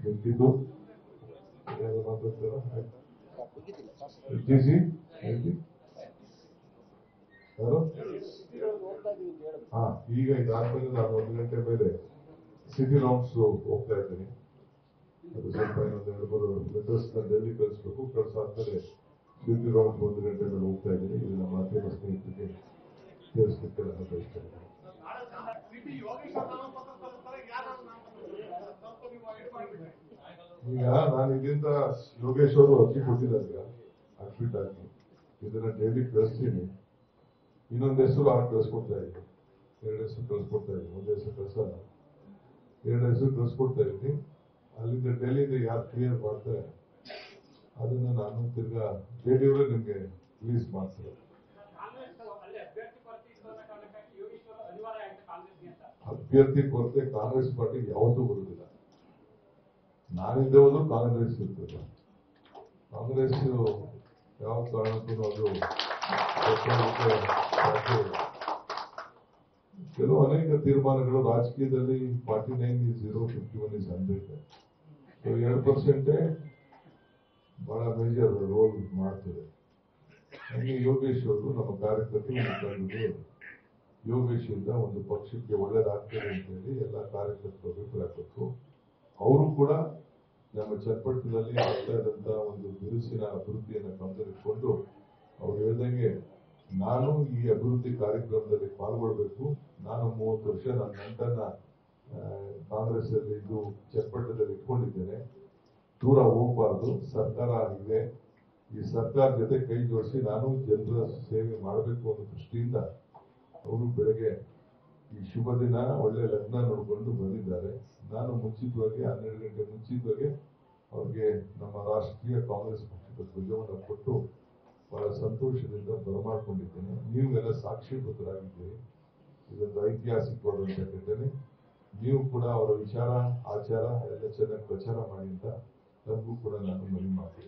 ಮಿಕ್ಕಿದ್ದು ಯಾರು ಮಾತಾಡ್ತಾರ ಸಿ ಯಾರು ಹಾ ಈಗ ಇದಾದ್ಮೇಲೆ ನಾನು ಒಂದು ಗಂಟೆ ಮೇಲೆ ಸಿಟಿ ರೌಂಡ್ಸ್ ಹೋಗ್ತಾ ಇದ್ದೀನಿ ಅದು ಸ್ವಲ್ಪ ಇನ್ನೊಂದು ಎರಡು ಮೂರು ಲೆಟರ್ಸ್ ನ ಡೆಲ್ಲಿ ಕಳಿಸ್ಬೇಕು ಕಳ್ಸಾದ್ಮೇಲೆ ಸಿಟಿ ರೌಂಡ್ಸ್ ಒಂದು ಗಂಟೆ ಮೇಲೆ ಹೋಗ್ತಾ ಇದ್ದೀನಿ ಇದನ್ನ ಮಾಧ್ಯಮ ಸ್ನೇಹಿತರಿಗೆ ಸೇರಿಸಲಿಕ್ಕೆ ನಾನು ಬಯಸ್ತಾ ಇದ್ದೀನಿ ಈಗ ನಾನು ಇದರಿಂದ ಯೋಗೇಶ್ ಅವರು ಅರ್ಜಿ ಕೊಟ್ಟಿದ್ದಾರೆ ಈಗ ಅಡ್ಮಿಟ್ ಆಗಿ ಇದನ್ನ ಡೈಲಿ ಕಳಿಸ್ತೀನಿ ಇನ್ನೊಂದು ಹೆಸರು ಆಗ ಕಳಿಸ್ಕೊಡ್ತಾ ಇದ್ದೀನಿ ಎರಡು ಹೆಸರು ಕಳಿಸ್ಕೊಡ್ತಾ ಇದ್ದೀನಿ ಒಂದು ಹೆಸರು ಕಳ್ಸಲ್ಲ ಎರಡು ಹೆಸರು ಕಳಿಸ್ಕೊಡ್ತಾ ಇದ್ದೀನಿ ಅಲ್ಲಿಂದ ಡೆಲ್ಲಿಯಿಂದ ಯಾರು ಕ್ಲಿಯರ್ ಮಾಡ್ತಾರೆ ಅದನ್ನ ನಾನು ತಿರ್ಗಾ ಜೆಡಿಯವರೇ ನಿಮ್ಗೆ ರಿಲೀಸ್ ಮಾಡ್ತಾರೆ ಅಭ್ಯರ್ಥಿ ಕೊರತೆ ಕಾಂಗ್ರೆಸ್ ಪಾರ್ಟಿ ಯಾವತ್ತೂ ಬರುವುದಿಲ್ಲ ನಾನಿದ್ದೆ ಹೋದ್ರು ಕಾಂಗ್ರೆಸ್ ಇರ್ತದೆ ಕಾಂಗ್ರೆಸ್ ಯಾವ ಕಾರಣಕ್ಕೂ ಅದು ಒಪ್ಪೋದಕ್ಕೆ ಸಾಧ್ಯವಿಲ್ಲ. ಕೆಲವು ಅನೇಕ ತೀರ್ಮಾನಗಳು ರಾಜಕೀಯದಲ್ಲಿ forty nine is zero fifty one is hundred so ಎರಡು ಪರ್ಸೆಂಟೇ ಬಹಳ ಮೇಜರ್ ರೋಲ್ ಮಾಡ್ತದೆ ಹಾಗೆ ಯೋಗೇಶ್ ಅವರು ನಮ್ಮ ಕಾರ್ಯಕರ್ತರು ಮುಖಂಡರು ಯೋಗೇಶ್ ಇಂದ ಒಂದು ಪಕ್ಷಕ್ಕೆ ಒಳ್ಳೇದಾಗ್ತದೆ ಅಂತ ಹೇಳಿ ಎಲ್ಲ ಕಾರ್ಯಕರ್ತರು ಅಭಿಪ್ರಾಯ ಕೊಟ್ಟರು ಅವರು ಕೂಡ ನಮ್ಮ ಚನ್ನಪಟ್ಟಣದಲ್ಲಿ ಆಗ್ತಾ ಇದ್ದಂತ ಒಂದು ಬಿರುಸಿನ ಅಭಿವೃದ್ಧಿಯನ್ನು ಗಮನದಲ್ಲಿಟ್ಕೊಂಡು ಅವ್ರು ಹೇಳ್ದಂಗೆ ನಾನು ಈ ಅಭಿವೃದ್ಧಿ ಕಾರ್ಯಕ್ರಮದಲ್ಲಿ ಪಾಲ್ಗೊಳ್ಬೇಕು ನಾನು ಮೂವತ್ತು ವರ್ಷ ನನ್ನ ನಂಟನ್ನ ಕಾಂಗ್ರೆಸ್ ಅಲ್ಲಿ ಇದು ಚನ್ನಪಟ್ಟಣದಲ್ಲಿ ಇಟ್ಕೊಂಡಿದ್ದೇನೆ ದೂರ ಹೋಗಬಾರ್ದು ಸರ್ಕಾರ ಇದೆ ಈ ಸರ್ಕಾರ ಜೊತೆ ಕೈ ಜೋಡಿಸಿ ನಾನು ಜನರ ಸೇವೆ ಮಾಡಬೇಕು ಅನ್ನೋ ದೃಷ್ಟಿಯಿಂದ ಅವರು ಬೆಳಗ್ಗೆ ಈ ಶುಭ ದಿನ ಒಳ್ಳೆ ಲಗ್ನ ನೋಡಿಕೊಂಡು ಬಂದಿದ್ದಾರೆ ನಾನು ಮುಂಚಿತವಾಗಿ ಹನ್ನೆರಡು ಗಂಟೆ ಮುಂಚಿತವಾಗಿ ಅವ್ರಿಗೆ ನಮ್ಮ ರಾಷ್ಟ್ರೀಯ ಕಾಂಗ್ರೆಸ್ ಪಕ್ಷದ ಧ್ವಜವನ್ನು ಕೊಟ್ಟು ಬಹಳ ಸಂತೋಷದಿಂದ ಬರಮಾಡ್ಕೊಂಡಿದ್ದೇನೆ ನೀವೆಲ್ಲ ಸಾಕ್ಷೀಭೂತರಾಗಿದ್ದೀರಿ ಇದೊಂದು ಐತಿಹಾಸಿಕವಾದಂತಹ ಘಟನೆ ನೀವು ಕೂಡ ಅವರ ವಿಚಾರ ಆಚಾರ ಎಲ್ಲ ಚೆನ್ನಾಗಿ ಪ್ರಚಾರ ಮಾಡಿ ಅಂತ ನಮಗೂ ಕೂಡ ನಾನು ಮನವಿ ಮಾಡ್ತೀನಿ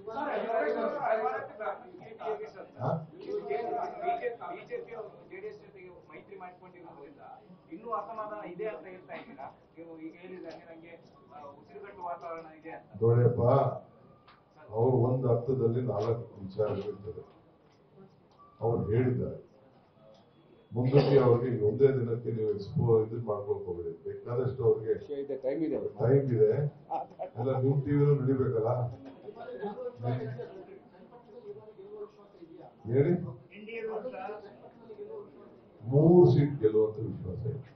ಹಾ? ಬಿಜೆಪಿ ಜೆಡಿಎಸ್ ಜೊತೆಗೆ ಮೈತ್ರಿ ಮಾಡಿಕೊಂಡಿರೋದ್ರಿಂದ ಇನ್ನೂ ಅಸಮಾಧಾನ ಇದೆ ಅಂತ ಹೇಳ್ತಾ ಇದ್ದೀರಾ ನೀವು ಈಗ ಹೇಳಿದಂಗೆ ನಂಗೆ ಆ, ಉಸಿರುಗಟ್ಟು ವಾತಾವರಣ ಇದೆ ಅಂತ ನೋಡಿಯಪ್ಪ ಅವರು ಒಂದು ಅರ್ಥದಲ್ಲಿ ನಾಲ್ಕು ವಿಚಾರಗಳಿರ್ತದೆ ಅವ್ರು ಹೇಳಿದ್ದಾರೆ ಮುಂದಕ್ಕೆ ಅವ್ರಿಗೆ ಒಂದೇ ದಿನಕ್ಕೆ ನೀವು ಎಕ್ಸ್ಪೋ ಇದನ್ನ ಮಾಡ್ಕೊಳಕ್ ಹೋಗ್ಬೇಡಿ ಬೇಕಾದಷ್ಟು ಅವ್ರಿಗೆ ಟೈಮ್ ಇದೆ ಟೈಮ್ ಇದೆ ಎಲ್ಲ ನಿಮ್ ಟಿವಿನೂ ನಡಿಬೇಕಲ್ಲ ಹೇಳಿ ಮೂರು ಸೀಟ್ ಗೆಲ್ಲುವಂತ ವಿಶ್ವಾಸ ಇದೆ